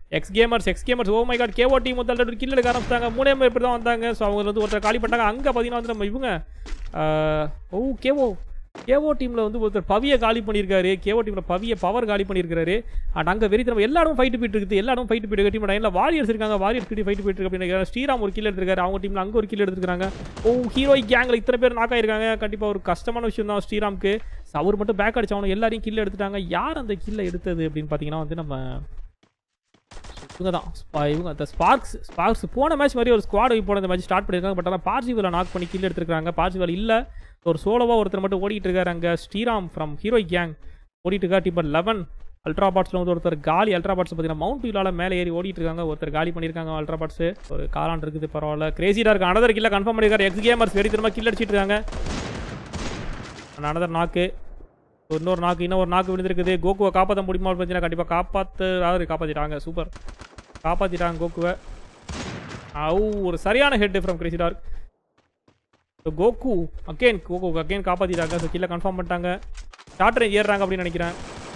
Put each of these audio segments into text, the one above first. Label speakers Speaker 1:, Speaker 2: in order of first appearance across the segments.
Speaker 1: X gamers X gamers oh my God KO team வந்து already kill எடுக்க ஆரம்பிச்சிட்டாங்க மூணே பேர் இப்படி தான் வந்தாங்க ஸோ அவங்க வந்து ஒருத்தர் காலி பண்ணாங்க அங்கே பார்த்தீங்கன்னா வந்து நம்ம இவங்க ஆஹ், ஓ கேஓ கேஓ டீமில் வந்து ஒருத்தர் பவியை காலி பண்ணியிருக்காரு கேஓ டீமில் பவிய பவர் காலி பண்ணியிருக்காரு அண்ட் அங்கே வெறி நம்ம எல்லா இடமும் ஃபைட்டு போயிட்டு இருக்குது எல்லா இடமும் ஃபைட்டு போயிட்டு டீம் லைனில் வாரியர்ஸ் இருக்காங்க வாரியர்ஸ் கிட்ட ஃபைட்டு போயிட்டு இருக்கு அப்படின்னு ஸ்ரீராம் ஒரு கில் எடுத்திருக்காரு அவங்க டீமில் அங்கே ஒரு கில் எடுத்துருக்காங்க ஓ ஹீரோய் கேங்கில் இத்தனை பேர் நாக் ஆயிருக்காங்க கண்டிப்பாக ஒரு கஷ்டமான விஷயம் தான் ஸ்ரீராம்க்கு So, அவர் மட்டும் பேக் அடிச்சவனும் எல்லாரையும் கில் எடுத்துட்டாங்க யார் அந்த கில்லை எடுத்தது அப்படின்னு பார்த்தீங்கன்னா வந்து நம்ம இவங்க தான் ஸ்பா- இவங்க அந்த ஸ்பார்க்ஸ் ஸ்பார்க்ஸ் போன மேட்ச் மாதிரி ஒரு ஸ்குவாட் போன இந்த மேட்ச் ஸ்டார்ட் பண்ணியிருக்காங்க பட் ஆனால் பார்சிவலை நாக் பண்ணி கில் எடுத்துருக்காங்க பார்சிவல் இல்லை ஒரு சோலோவாக ஒருத்தர் மட்டும் ஓடிட்டு இருக்காரு அங்கே ஸ்ரீராம் ஃப்ரம் ஹீரோய் கேங் ஓடிட்டு இருக்கார் டீம் லெவன் அல்ட்ரா பாட்ஸில் வந்து ஒருத்தர் காலி அல்ட்ரா பாட்ஸ் பார்த்தீங்கன்னா மவுண்ட் வீலால மேலே ஏறி ஓடிட்டு இருக்காங்க ஒருத்தர் காலி பண்ணியிருக்காங்க அல்ட்ரா பாட்ஸ் ஒரு காலான் இருக்குது பரவாயில்ல கிரேசியாக இருக்கு அனதர் கில்ல கன்ஃபார்ம் பண்ணியிருக்காரு எக்ஸ் கேமர்ஸ் வெறி திரும்ப கில் அடிச்சிட்டு இருக்காங்க அனதர் நாக்கு இன்னொரு நாக்கு இன்னொரு நாக்கு விழுந்திருக்குது கோகுவை காப்பாற்ற முடியுமா பார்த்தீங்கன்னா கண்டிப்பாக காப்பாற்று காப்பாற்றிட்டாங்க சூப்பர் காப்பாற்றிட்டாங்க கோகுவை அவு ஒரு சரியான head from crazy dark so Goku again Goku again காப்பாற்றிட்டாங்க ஸோ கீழே கன்ஃபார்ம் பண்ணிட்டாங்க ஷார்ட் ரேஞ்ச் ஏறுறாங்க அப்படின்னு நினைக்கிறேன்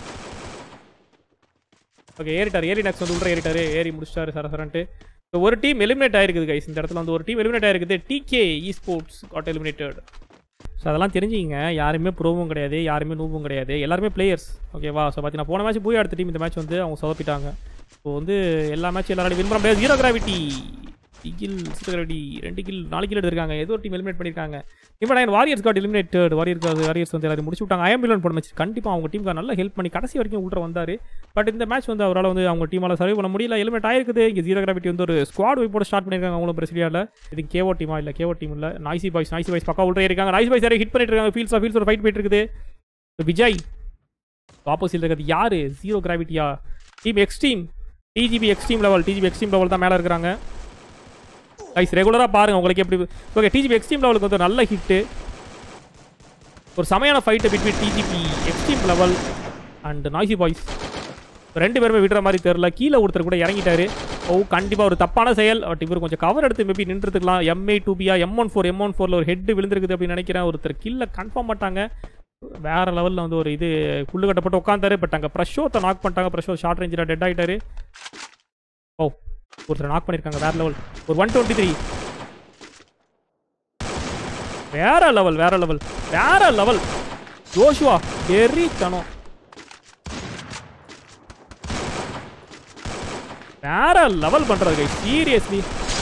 Speaker 1: ஓகே ஏறிட்டார் ஏறி நெக்ஸ்ட் வந்து உள்ள ஏறிட்டாரு ஏறி முடிச்சிட்டாரு சர சரன்ட்டு ஸோ ஒரு டீம் எலிமினேட் ஆயிருக்குது கைஸ் இந்த இடத்துல வந்து ஒரு டீம் எலிமினேட் ஆயிருக்குது DK esports got eliminated so அதெல்லாம் தெரிஞ்சுங்க யாருமே ப்ரோவும் கிடையாது யாருமே நூவும் கிடையாது எல்லாருமே பிளேயர்ஸ் ஓகேவா ஸோ பார்த்தீங்கன்னா போன மேட்ச் போய் அடுத்த டீம் இந்த மேட்ச் வந்து அவங்க சொதப்பிட்டாங்க ஸோ வந்து எல்லா மேட்ச் எல்லாரும் வின் பண்ண முடியாது zero gravity kill zero gravity ரெண்டு கில் நாலு கில் எடுத்திருக்காங்க ஏதோ ஒரு டீம் எலிமினேட் பண்ணியிருக்காங்க இப்போ நான் warriors got eliminated warriors warriors வந்து எல்லாரும் முடிச்சு விட்டாங்க ஐஎம்பிலன் போன மேட்ச் கண்டிப்பாக அவங்க டீமுக்கு நல்லா ஹெல்ப் பண்ணி கடைசி வரைக்கும் உள்ள வந்தார் பட் இந்த மேட்ச் வந்து அவரால் வந்து அவங்க டீமால் சர்வை பண்ண முடியல எலிமினேட் ஆயிருக்குது இங்கே ஜீரோ கிராவிட்டி வந்து ஒரு ஸ்குவாட் வைப்போட ஸ்டார்ட் பண்ணியிருக்காங்க அவங்களும் பிரசிடியாவில் இது கேஓ டீமா இல்லை கேஓ டீம் இல்லை நாய்சி பாய்ஸ் நாய்சி பாய்ஸ் பக்கா உள்ள இருக்காங்க நாய்சி பாய்ஸ் யாரையும் ஹிட் பண்ணிட்டு இருக்காங்க ஃபீல்ஸ் ஃபீல்ஸ் ஒரு ஃபைட் போயிட்டு இருக்குது So, விஜய் ஆப்போசிட் இருக்கிறது யாரு ஜீரோ கிராவிட்டியா team X team DGP extreme level DGP extreme level தான் மேலே இருக்கிறாங்க கைஸ் ரெகுலராக பாருங்க உங்களுக்கு எப்படி ஓகே டிஜிபி எக்ஸ்ட்ரீம் லெவலுக்கு வந்து ஒரு நல்ல ஹிட்டு ஒரு செமையான fight between TGB extreme level and noisy boys ரெண்டு பேருமே விடுற மாதிரி தெரில கீழே ஒருத்தர் கூட இறங்கிட்டாரு ஓ கண்டிப்பாக ஒரு தப்பான செயல் பட் இவர் கொஞ்சம் கவர் எடுத்து மேபி நின்றுட்டுக்கலாம் எம்ஏ டூபியா M one four M one ஃபோரில் ஒரு ஹெட் விழுந்திருக்குது அப்படின்னு நினைக்கிறேன் ஒருத்தர் கீழே கன்ஃபார்ம் பண்ணிட்டாங்க வேற லெவலில் வந்து ஒரு இது புல்லு கட்டப்பட்டு உட்காந்தாரு பட் அங்கே ப்ரெஷோத்தை நாக் பண்ணிட்டாங்க ப்ரெஷோ ஷார்ட் ரேஞ்சில் டெட் ஆகிட்டாரு ஓ ஒருத்தர் நாக் பண்ணியிருக்காங்க வேற லெவல் ஒரு ஒன் டுவெண்ட்டி த்ரீ வேற லெவல் வேற லெவல் வேற லெவல் ஜோஷுவா வெறித்தனம் வேற லெவல் பண்றது கை seriously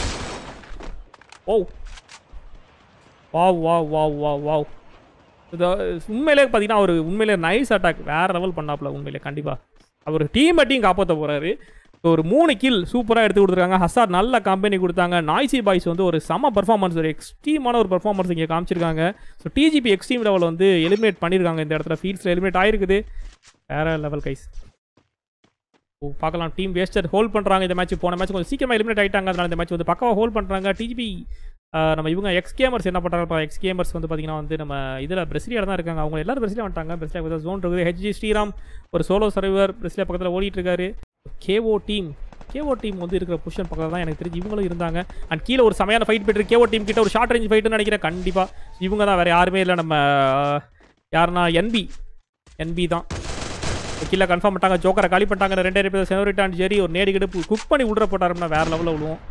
Speaker 1: oh wow wow wow wow wow இது உண்மையிலே பார்த்தீங்கன்னா அவர் உண்மையிலே நைஸ் அட்டாக் வேற லெவல் பண்ணாப்ல உண்மையிலே கண்டிப்பாக அவர் டீம் டீம் காப்பாற்ற போறாரு ஒரு மூணு கில் சூப்பராக எடுத்து கொடுத்துருக்காங்க ஹசார் நல்ல கம்பெனி கொடுத்தாங்க நாய்சி பாய்ஸ் வந்து ஒரு செம பர்ஃபார்மன்ஸ் ஒரு எக்ஸ்ட்ரீமான ஒரு பர்ஃபார்மன்ஸ் இங்கே காமிச்சிருக்காங்க ஸோ டிஜிபி எக்ஸ்ட்ரீம் லெவல் வந்து எலிமினேட் பண்ணியிருக்காங்க இந்த இடத்துல ஃபீல்ட்ஸில் எலிமினேட் ஆயிருக்குது வேற லெவல் கைஸ் ஓ பார்க்கலாம் டீம் வேஸ்டர் ஹோல்ட் பண்ணுறாங்க இந்த மேட்ச் போன மேட்ச் கொஞ்சம் சீக்கிரமாக எலிமினேட் ஆகிட்டாங்க அதனால இந்த மேட்ச் வந்து பக்காவாக ஹோல்ட் பண்ணுறாங்க டிஜிபி நம்ம இவங்க எக்ஸ் கேமர்ஸ் என்ன பண்ணுறாங்க எக்ஸ் கேமர்ஸ் வந்து பார்த்தீங்கன்னா வந்து நம்ம இதில் பிரசிலியில் தான் இருக்காங்க அவங்க எல்லாரும் பிரசிலியா வந்துட்டாங்க பிரசிலியா பக்கத்தில் ஜோன் இருக்குது ஹெச்ஜி ஸ்ரீராம் ஒரு சோலோ சர்வர் பிரசிலியா பக்கத்தில் ஓடிட்டு இருக்காரு கேஓ டீம் கேஓ டீம் வந்து இருக்கிற பொசிஷன் பக்கத்தில் தான் எனக்கு தெரிஞ்சு இவங்களும் இருந்தாங்க அண்ட் கீழே ஒரு செமையான ஃபைட் போயிட்டு கேஓ டீம் கிட்ட ஒரு ஷார்ட் ரேஞ்ச் ஃபைட்டுன்னு நினைக்கிறேன் கண்டிப்பாக இவங்க தான் வேறு யாருமே இல்லை நம்ம அஹ், யாருன்னா என்பி என்பி தான் கீழே கன்ஃபார்ம் பண்ணிட்டாங்க ஜோக்கரை காலி பண்ணிட்டாங்க ரெண்டே பேர் செவரிட்டான் சரி ஒரு நேடி கிட்ட குக் பண்ணி விட்ற போட்டாருன்னா வேறு லெவலில் விழுவோம்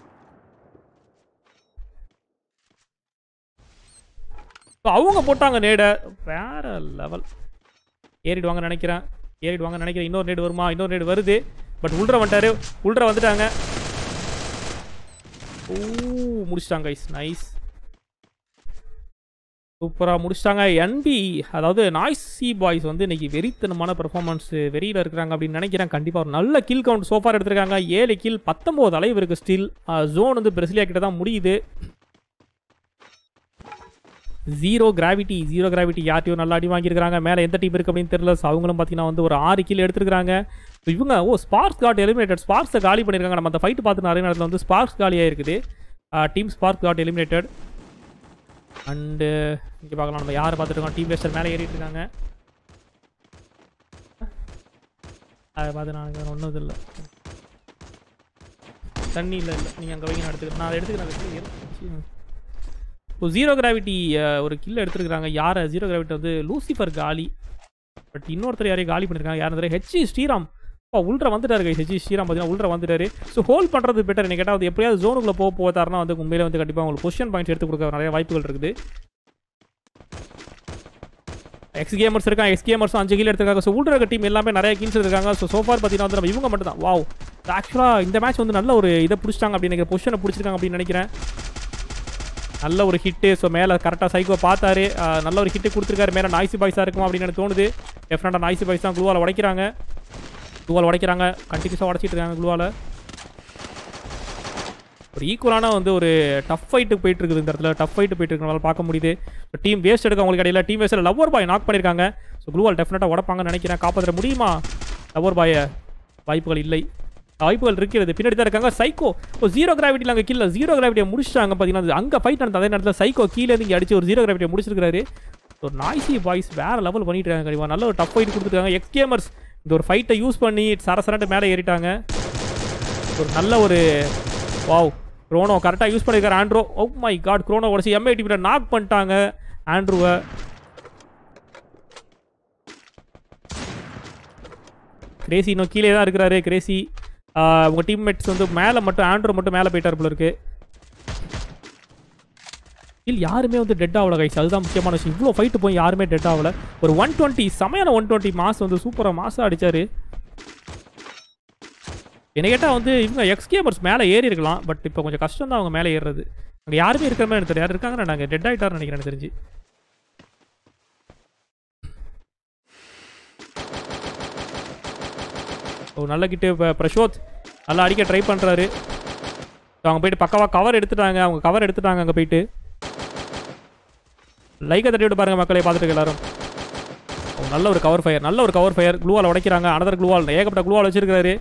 Speaker 1: So, அவங்க போட்டாங்க நேடை வேற லெவல் ஏறிடுவாங்கன்னு நினைக்கிறேன் ஏறிடுவாங்கன்னு நினைக்கிறேன் இன்னொரு நேடு வருமா இன்னொரு நேடு வருது பட் உள்ற வந்துட்டாரு உள்ற வந்துட்டாங்க ஓ முடிச்சிட்டாங்க கைஸ் நைஸ் சூப்பராக முடிச்சிட்டாங்க என்பி அதாவது நாய்ஸி பாய்ஸ் வந்து இன்னைக்கு வெறித்தனமான பெர்ஃபார்மன்ஸ் வெறியில் இருக்கிறாங்க அப்படின்னு நினைக்கிறேன் கண்டிப்பாக ஒரு நல்ல கில் கவுண்ட் சோஃபார் எடுத்திருக்காங்க ஏழு கில் பத்தொம்போது அளவு இருக்குது ஸ்டில் ஜோன் வந்து பிரசிலியா கிட்ட தான் முடியுது ஜீரோ கிராவிட்டி ஜீரோ கிராவிட்டி யார்ட்டையும் நல்லா அடி வாங்கியிருக்காங்க மேலே எந்த டீம் இருக்குது அப்படின்னு தெரியல ஸோ அவங்களும் பார்த்தீங்கன்னா வந்து ஒரு ஆறு கில் எடுத்துருக்காங்க ஸோ இவங்க ஓ ஸ்பார்க்ஸ் காட் எலிமினேட்டட் ஸ்பார்க்ஸை காலி பண்ணியிருக்காங்க நம்ம அந்த ஃபைட்டு பார்த்து நிறைய நேரத்தில் வந்து ஸ்பார்க்ஸ் காலியாக இருக்குது team Spark got eliminated and இங்கே பார்க்கலாம் நம்ம யாரை பார்த்துருக்கோம் டீம் வேஸ்டர் மேலே ஏறிட்டு இருக்காங்க அதை பார்த்து நான் ஒன்றும் இல்லை தண்ணி இல்லை இல்லை நீங்கள் அங்கே வைங்க நான் எடுத்துக்கிறேன் நான் அதை எடுத்துக்கிறேன் இப்போ ஜீரோ கிராவிட்டி ஒரு கில் எடுத்துருக்காங்க யாரை ஜீரோ கிராவிட்டி வந்து லூசிஃபர் காலி பட் இன்னொருத்தர் யாரையும் காலி பண்ணியிருக்காங்க யாரும் ஹெச்சி ஸ்ரீராம் இப்போ உள்ள வந்துட்டாரு கைஸ் ஹெச்சி ஸ்ரீராம் பார்த்தீங்கன்னா உள்ள வந்துட்டாரு ஸோ ஹோல்ட் பண்ணுறது பெட்டர் என்ன கேட்டால் வந்து எப்படியாவது ஜோனுக்குள்ள போக போதாருன்னா வந்து உண்மையிலே வந்து கண்டிப்பாக உங்களுக்கு பொசிஷன் பாயிண்ட்ஸ் எடுத்து கொடுக்க நிறைய வாய்ப்புகள் இருக்குது எக்ஸ் கேமர்ஸ் இருக்காங்க எக்ஸ் கேமர்ஸும் அஞ்சு கீழ் எடுத்திருக்காங்க ஸோ உள்ள இருக்க டீம் எல்லாமே நிறைய கீல்ஸ் இருக்காங்க ஸோ சோஃபார் பார்த்தீங்கன்னா வந்து நம்ம இவங்க மட்டும் தான் வாவ் ஆக்சுவலாக இந்த மேட்ச் வந்து நல்ல ஒரு இதை பிடிச்சிட்டாங்க அப்படின்னு நினைக்கிறேன் பொசிஷனை பிடிச்சிருக்காங்க அப்படின்னு நினைக்கிறேன் நல்ல ஒரு ஹிட்டு ஸோ மேலே கரெக்டாக சைக்கோ பார்த்தாரு அஹ், நல்ல ஒரு ஹிட்டு கொடுத்துருக்காரு மேலே நாய்ஸி பாய்ஸாக இருக்குமா அப்படின்னு எனக்கு தோணுது டெஃபினட்டாக நாய்ஸி பாய்ஸ் தான் குளுவால் உடைக்கிறாங்க குளுவால் உடைக்கிறாங்க கண்டினியூஸாக உடச்சிட்டு இருக்காங்க குளுவால் ஒரு ஈக்குவலான வந்து ஒரு டஃப் ஃபைட்டு போயிட்டு இருக்குது இந்த இடத்துல டஃப் ஃபைட்டு போயிட்டு இருக்கனால பார்க்க முடியுது டீம் வேஸ்ட் எடுக்க அவங்களுக்கு இடையில டீம் வேஸ்ட்டில் லவ்வர் பாய் நாக் பண்ணியிருக்காங்க ஸோ குளுவால் டெஃபினட்டாக உடப்பாங்கன்னு நினைக்கிறேன் காப்பாற்ற முடியுமா லவ்வர் பாயை வாய்ப்புகள் இல்லை வாய்ப்புகள் இருக்கிறது பின்னாடி தான் இருக்காங்க சைக்கோ இப்போ ஜீரோ கிராவிட்டியில் அங்கே கீழே ஜீரோ கிராவிட்டியை முடிச்சிட்டாங்க பார்த்தீங்கன்னா அங்கே ஃபைட் நடந்த அதே நேரத்தில் சைக்கோ கீழே இங்கே அடிச்சு ஒரு ஜீரோ கிராவிட்டியை முடிச்சிருக்காரு ஒரு நாய்ஸி பாய்ஸ் வேற லெவல் பண்ணிட்டு இருக்காங்க கண்டிப்பாக நல்ல ஒரு டஃப் ஃபைட் கொடுத்துருக்காங்க எக்ஸ் கேமர்ஸ் இந்த ஒரு ஃபைட்டை யூஸ் பண்ணி சரசரட்டு மேலே ஏறிட்டாங்க ஒரு நல்ல ஒரு வாவ் க்ரோனோ கரெக்டாக யூஸ் பண்ணியிருக்காரு ஆண்ட்ரோ ஓ மை காட் க்ரோனோ உடச்சி எம்ஐ டிவியில் நாக் பண்ணிட்டாங்க ஆண்ட்ரூவை கிரேசி இன்னும் கீழே தான் இருக்கிறாரு கிரேசி ஆஹ் உங்க டீம்மேட்ஸ் வந்து மேலே மட்டும் ஆண்ட்ரோ மட்டும் மேலே போயிட்டார் போல இருக்கு இல்லை யாருமே வந்து டெட் ஆகல கைஸ் அதுதான் முக்கியமான விஷயம் இவ்வளோ ஃபைட்டு போய் யாருமே டெட் ஆகல ஒரு ஒன் டுவெண்ட்டி செமையான ஒன் டுவெண்ட்டி மாஸ் வந்து சூப்பராக மாசாக அடிச்சாரு என்ன கேட்டால் வந்து இவங்க எக்ஸ் கேமர்ஸ் மேலே ஏறி இருக்கலாம் பட் இப்போ கொஞ்சம் கஷ்டம் தான் அவங்க மேலே ஏறுறது அங்கே யாருமே இருக்கிற மாதிரி எனக்கு தெரியல யார் இருக்காங்கன்னா நாங்கள் டெட் ஆகிட்டார்னு நினைக்கிறேன் எனக்கு தெரிஞ்சு ஓ நல்ல கிட்டு இப்போ பிரசோத் நல்லா அடிக்க ட்ரை பண்ணுறாரு அவங்க போயிட்டு பக்கவாக கவர் எடுத்துட்டாங்க அவங்க கவர் எடுத்துட்டாங்க அங்கே போயிட்டு லைக்கை தட்டி விட்டு பாருங்க மக்களே பார்த்துட்டு எல்லாரும் ஓ, நல்ல ஒரு கவர் ஃபயர் நல்ல ஒரு கவர் ஃபயர் க்ளூவால் உடைக்கிறாங்க அனதர் க்ளூவால் ஏகப்பட்ட க்ளூவால் வச்சிருக்காரு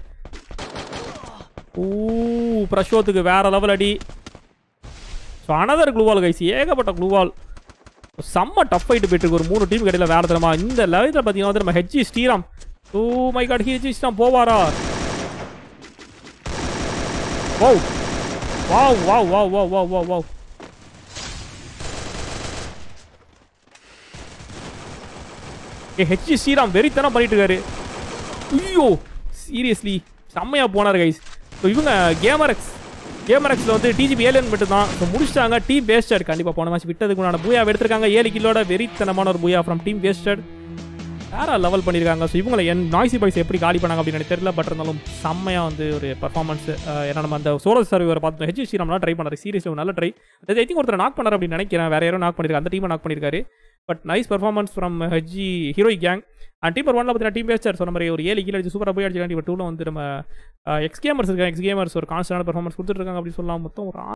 Speaker 1: ஊ பிரசோத்துக்கு வேற லெவல் அடி ஸோ அனதர் க்ளூவால் கைஸ் ஏகப்பட்ட க்ளூவால் செம்ம டஃப் ஃபைட்டு போயிட்டு இருக்கு ஒரு மூணு டீம் கடையில் வேற தரமா இந்த லெவலில் பார்த்தீங்கன்னா வந்து நம்ம HG Sriram oh my god HG Sriram போவாரா wow wow wow wow wow wow wow wow ஏ ஹெச்ஜி ஸ்ரீராம் வெறித்தனம் பண்ணிட்டு இருக்காரு ஐயோ சீரியஸ்லி செம்மையா போனார் கைஸ் ஸோ இவங்க கேமரக்ஸ் கேமரக்ஸில் வந்து டிஜிபி ஏலியன் மட்டும் தான் ஸோ முடிச்சிட்டாங்க டீம் வேஸ்டட் கண்டிப்பாக போன மேட்ச் விட்டதுக்கு உண்டான பூயா எடுத்திருக்காங்க ஏழு கிலோட வெறித்தனமான ஒரு பூயா ஃப்ரம் டீம் வேஸ்டட் வேற லெவல் பண்ணியிருக்காங்க ஸோ இவங்களை என் நாய்ஸி பாய்ஸ் எப்படி காலி பண்ணாங்க அப்படின்னு எனக்கு தெரியல பட் இருந்தாலும் செம்மையாக வந்து ஒரு பர்ஃபார்மன்ஸ் ஏன்னா நம்ம அந்த சோரஸ் சர்வரை பார்த்து ஹெச் ஸ்ரீராம்லாம் ட்ரை பண்ணாரு சீரியஸ் நல்ல ட்ரை ஐ திங்க் ஒருத்தர் நாக் பண்ணார் அப்படின்னு நினைக்கிறேன் வேற யாரும் நாக் பண்ணியிருக்காரு அந்த டீமை நாக் பண்ணியிருக்காரு but nice performance from HG ஹீரோய் கேங் அண்ட் டீம் ஒன்ல பார்த்தீங்கன்னா டீம் பேஸ்டர் சொன்ன மாதிரி ஒரு ஏழு கீழே அடிச்சு சூப்பராக போய் அடிச்சிருக்காங்க இப்போ டூவில் வந்து நம்ம எக்ஸ் கேமர்ஸ் இருக்காங்க எக்ஸ் கேமர்ஸ் ஒரு கான்ஸ்டன்டான பர்ஃபார்மன்ஸ் கொடுத்துட்டு இருக்காங்க அப்படின்னு சொல்லலாம் மொத்தம் ஒரு